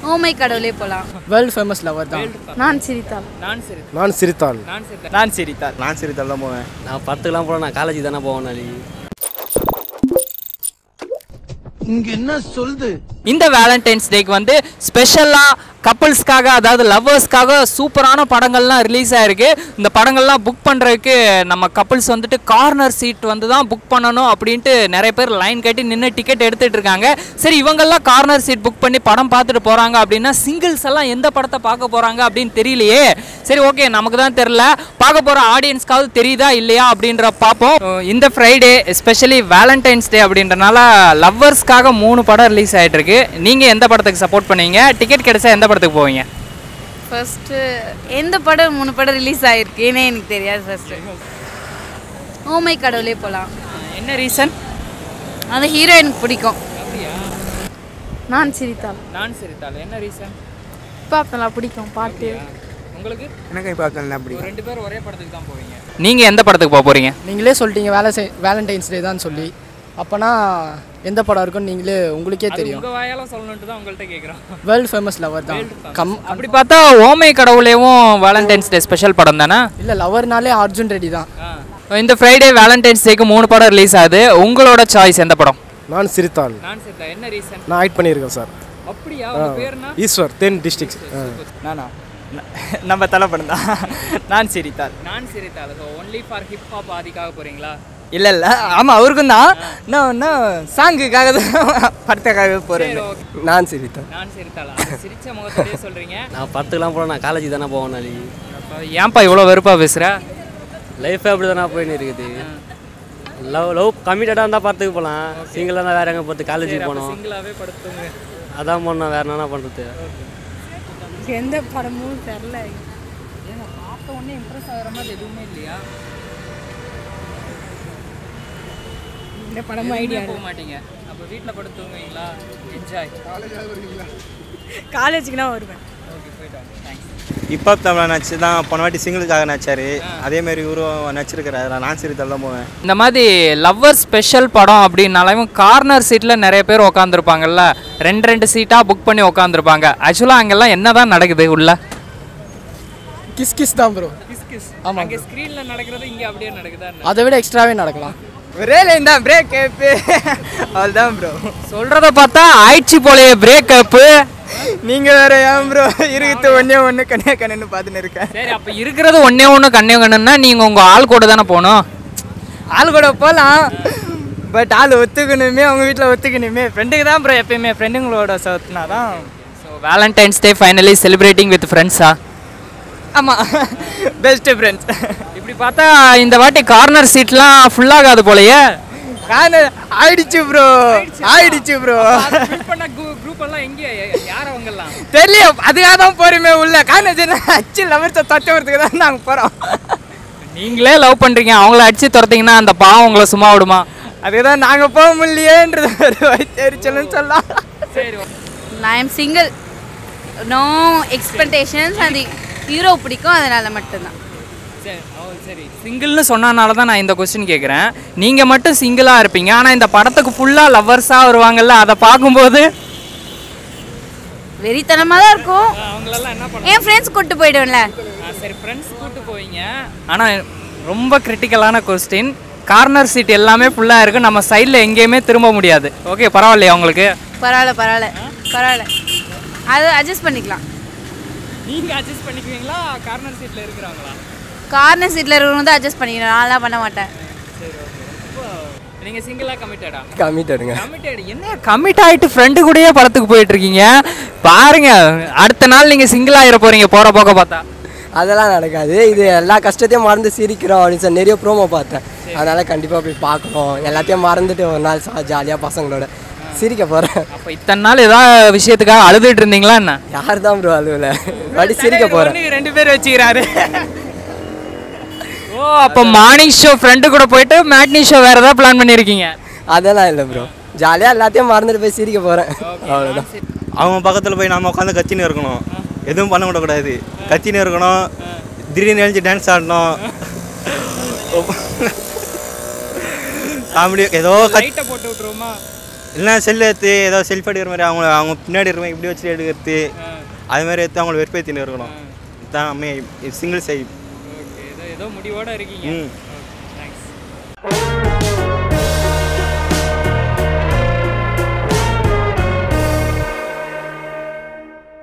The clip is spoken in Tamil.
ஓமை கடவுளே போலாம் வேர்ல்டு ஃபேமஸ் லவர் தான் நான் சிரித்தாள் நான் சரி நான் சிரித்தான் நான் சரி நான் சரித்தார் நான் சிரித்தால் தான் போவேன் நான் படத்துக்குலாம் போல நான் காலேஜ் தானே போவேன் நாளைக்கு இந்த வேலண்டைன்ஸ் டேக்கு வந்து ஸ்பெஷலாக கப்புள்ஸ்க்காக அதாவது லவ்வர்ஸ்க்காக சூப்பரான படங்கள்லாம் ரிலீஸ் ஆயிருக்கு இந்த படங்கள்லாம் புக் பண்ணுறதுக்கு நம்ம கப்புள்ஸ் வந்துட்டு கார்னர் சீட் வந்து தான் புக் பண்ணணும் அப்படின்ட்டு நிறைய பேர் லைன் கட்டி நின்று டிக்கெட் எடுத்துட்டு இருக்காங்க சரி இவங்கெல்லாம் கார்னர் சீட் புக் பண்ணி படம் பார்த்துட்டு போகிறாங்க அப்படின்னா சிங்கிள்ஸ் எல்லாம் எந்த படத்தை பார்க்க போகிறாங்க அப்படின்னு தெரியலையே சரி ஓகே நமக்கு தான் தெரில பார்க்க போகிற ஆடியன்ஸ்க்காவது தெரியுதா இல்லையா அப்படின்ற பார்ப்போம் இந்த ஃப்ரைடே எஸ்பெஷலி வேலண்டைன்ஸ் டே அப்படின்றனால லவ்வர்ஸ்க்காக மூணு படம் ரிலீஸ் ஆகிட்டு இருக்கு நீங்கள் எந்த படத்துக்கு சப்போர்ட் பண்ணுவீங்க டிக்கெட் கிடைச்சா எந்த படத்துக்கு போவீங்க ஃபர்ஸ்ட்டு எந்த படம் மூணு படம் ரிலீஸ் ஆயிருக்குன்னு எனக்கு தெரியாது ஃபர்ஸ்ட்டு ஓமை கடவுளே போலாம் என்ன ரீசன் அந்த ஹீரோ எனக்கு பிடிக்கும் நான் சிரித்தாள் நான் சரித்தாள் என்ன ரீசன் பார்த்தலாம் பிடிக்கும் பாட்டு உங்களுக்கு எனக்கு இப்போ தான் பிடிக்கும் ரெண்டு பேரும் ஒரே படத்துக்கு தான் போவீங்க நீங்கள் எந்த படத்துக்கு போக போகிறீங்க நீங்களே சொல்லிட்டீங்க வேலை வேலண்டைன்ஸ் டே தான் சொல்லி அப்போனா எந்த படம் இருக்குன்னு நீங்களே உங்களுக்கே தெரியும் உங்கள் வாயால் சொல்லணுன்ட்டு தான் உங்கள்கிட்ட கேட்குறோம் வேர்ல்டு ஃபேமஸ் லவர் தான் கம் அப்படி பார்த்தா ஓமை கடவுளேவும் வேலண்டைன்ஸ் டே ஸ்பெஷல் படம் தானே இல்லை லவர்னாலே அர்ஜுன் ரெட்டி தான் இந்த ஃப்ரைடே வேலண்டைன்ஸ் டேக்கு மூணு படம் ரிலீஸ் ஆகுது உங்களோட சாய்ஸ் எந்த படம் நான் சிரித்தான் நான் சரிதா என்ன ரீசன் நான் ஆக்ட் பண்ணியிருக்கேன் சார் அப்படியா உங்க பேர்னா ஈஸ்வர் தென் டிஸ்ட்ரிக்ஸ் நானா நம்ம தலை படம் தான் நான் சிரித்தார் நான் சிரித்தாள் so only for hip hop ஆதிக்காக போறீங்களா இல்லை இல்லை ஆமாம் அவருக்கும் தான் இன்னும் இன்னும் சாங்குக்காக தான் படத்துக்காக போகிறேன் நான் சிரித்தான் நான் சிரித்தாளா சிரிச்ச முகத்தோடய சொல்றீங்க நான் படத்துக்குலாம் போல நான் காலேஜ் தானே போவேன் நாளைக்கு அப்ப ஏன்பா இவ்வளோ வெறுப்பா பேசுற லைஃபே அப்படி தானே போயின்னு இருக்குது லவ் லவ் கமிட்டடாக இருந்தால் படத்துக்கு போகலாம் சிங்கிளாக இருந்தால் வேறு எங்கே பார்த்து காலேஜுக்கு போகணும் சிங்கிளாவே படுத்துங்க அதான் பண்ணோம் வேறு என்ன பண்ணுறது எந்த படமும் தெரில ஏங்க பார்த்த உடனே இம்ப்ரெஸ் ஆகிற மாதிரி எதுவுமே இல்லையா இந்த படமும் ஐடியா போக மாட்டீங்க அப்போ வீட்டில் படுத்து தூங்குவீங்களா என்ஜாய் காலேஜுக்கு தான் வருவேன் ஓகே போயிட்டு வாங்க தேங்க்ஸ் இப்போ தமிழ் நடிச்சு தான் போன வாட்டி சிங்கிளுக்காக நடிச்சாரு அதே மாதிரி இவரும் நடிச்சிருக்கிறாரு நான் சிரித்தால் தான் போவேன் இந்த மாதிரி லவ்வர் ஸ்பெஷல் படம் அப்படின்னாலும் கார்னர் சீட்டில் நிறைய பேர் உட்காந்துருப்பாங்கல்ல ரெண்டு ரெண்டு சீட்டாக புக் பண்ணி உட்காந்துருப்பாங்க ஆக்சுவலாக அங்கெல்லாம் என்ன தான் நடக்குது உள்ள கிஸ் கிஸ் தான் ப்ரோ ஆமாம் அங்கே ஸ்க்ரீனில் நடக்கிறது இங்கே அப்படியே நடக்குதா அதை விட எக்ஸ்ட்ராவே நடக்கலாம் ஒரே லைன் தான் பிரேக் கேப்பு அவ்வளோதான் ப்ரோ சொல்கிறத பார்த்தா ஆயிடுச்சு போலயே பிரேக்கப்பு நீங்கள் வேற ஏன் ப்ரோ இருக்குது ஒன்றே ஒன்று கண்ணியா கண்ணுன்னு பார்த்துன்னு இருக்கேன் சரி அப்போ இருக்கிறது ஒன்றே ஒன்று கண்ணே கண்ணுன்னா நீங்கள் உங்கள் ஆள் கூட தானே போகணும் ஆள் கூட போகலாம் பட் ஆள் ஒத்துக்கணுமே அவங்க வீட்டில் ஒத்துக்கணுமே ஃப்ரெண்டுக்கு தான் ப்ரோ எப்பயுமே ஃப்ரெண்டுங்களோட சத்துனா தான் so valentine's day finally celebrating with ஃப்ரெண்ட்ஸா ஆமாம் பெஸ்ட்டு ஃப்ரெண்ட்ஸ் இப்படி பார்த்தா இந்த வாட்டி கார்னர் சீட்லாம் ஃபுல்லாகாது போலயே காரணம் ஆயிடுச்சு ப்ரோ ஆயிடுச்சு ப்ரோ பண்ண குரூப் எல்லாம் எங்கே யார் அவங்கெல்லாம் தெரியல அதுக்காக தான் போறோமே உள்ள காரணம் அச்சு லவர்ஸை தட்டவரத்துக்கு தான் நாங்கள் போகிறோம் நீங்களே லவ் பண்ணுறீங்க அவங்கள அடிச்சு துரத்தீங்கன்னா அந்த பாவம் உங்களை சும்மா விடுமா அதுக்கு தான் நாங்கள் போக முடியலையேன்றது ஒரு வயிற்றுச்சல்னு சொல்லலாம் சரி நான் எம் சிங்கிள் நோ எக்ஸ்பெக்டேஷன்ஸ் அது ஹீரோ பிடிக்கும் அதனால மட்டும்தான் சரி ஓ சரி சிங்கிள்னு சொன்னனால தான் நான் இந்த கொஸ்டின் கேட்குறேன் நீங்கள் மட்டும் சிங்கிளாக இருப்பீங்க ஆனால் இந்த படத்துக்கு ஃபுல்லாக லவ்வர்ஸாக வருவாங்கல்ல அதை பார்க்கும்போது வெறித்தனமாக தான் இருக்கும் அவங்களெல்லாம் என்ன என் ஃப்ரெண்ட்ஸ் கூப்பிட்டு போயிடுவேன்ல சரி ஃப்ரெண்ட்ஸ் கூட்டு போவீங்க ஆனால் ரொம்ப கிரிட்டிக்கலான கொஸ்டின் கார்னர் சீட் எல்லாமே ஃபுல்லாக இருக்குது நம்ம சைடில் எங்கேயுமே திரும்ப முடியாது ஓகே பரவாயில்லையா உங்களுக்கு பரவாயில்ல பரவாயில்ல பரவாயில்ல அது அட்ஜஸ்ட் பண்ணிக்கலாம் நீங்கள் அட்ஜஸ்ட் பண்ணிக்குவீங்களா கார்னர் சீட்டில் இருக்கிறாங்களா கார்னர் சீட்டில் இருக்கிறவங்க தான் அட்ஜஸ்ட் பண்ணிக்கணும் நான்லாம் பண்ண மாட்டேன் நீங்கள் சிங்கிளாக கமிட்டடா கம்மிட்டடுங்க கமிட்டட் என்ன கமிட் ஆயிட்டு ஃப்ரெண்டு கூடயே படத்துக்கு போயிட்டு இருக்கீங்க பாருங்க அடுத்த நாள் நீங்க சிங்கிள் ஆயிர போறீங்க போற போக்க பார்த்தா அதெல்லாம் நடக்காது இது எல்லா கஷ்டத்தையும் மறந்து சிரிக்கிறோம் அப்படின்னு சொல்லி நிறைய ப்ரோமோ பார்த்தேன் அதனால கண்டிப்பாக போய் பார்க்கணும் எல்லாத்தையும் மறந்துட்டு ஒரு நாள் ஜாலியாக பசங்களோட சிரிக்க போகிறேன் அப்ப இத்தனை நாள் ஏதாவது விஷயத்துக்காக அழுதுட்டு இருந்தீங்களா என்ன யார் தான் ப்ரோ அழுவல படி சிரிக்க போகிறேன் ஒண்ணுக்கு ரெண்டு பேர் வச்சுக்கிறாரு ஓ அப்ப மார்னிங் ஷோ ஃப்ரெண்டு கூட போயிட்டு மேட்னி ஷோ வேற ஏதாவது பிளான் பண்ணிருக்கீங்க அதெல்லாம் இல்லை ப்ரோ ஜாலியாக எல்லாத்தையும் மறந்துட்டு போய் சிரிக்க போகிறேன் அவ்வளோதான் அவங்க பக்கத்தில் போய் நாம உட்காந்து கத்தின்னு இருக்கணும் எதுவும் பண்ண விடக்கூடாது கத்தின்னு இருக்கணும் திடீர்னு எழுந்து டான்ஸ் ஆடணும் காமெடி ஏதோ கத் லைட்டை போட்டு விட்டுருவோமா இல்லைன்னா செல் எடுத்து ஏதோ செல்ஃப் எடுக்கிற மாதிரி அவங்க அவங்க பின்னாடி இருக்கிற இப்படி வச்சு எடுக்கிறது அது மாதிரி எடுத்து அவங்கள வெறுப்பேற்றின்னு இருக்கணும் இதுதான் மே சிங்கிள் சைட் ஓகே ஏதோ ஏதோ முடிவோட இருக்கீங்க ம்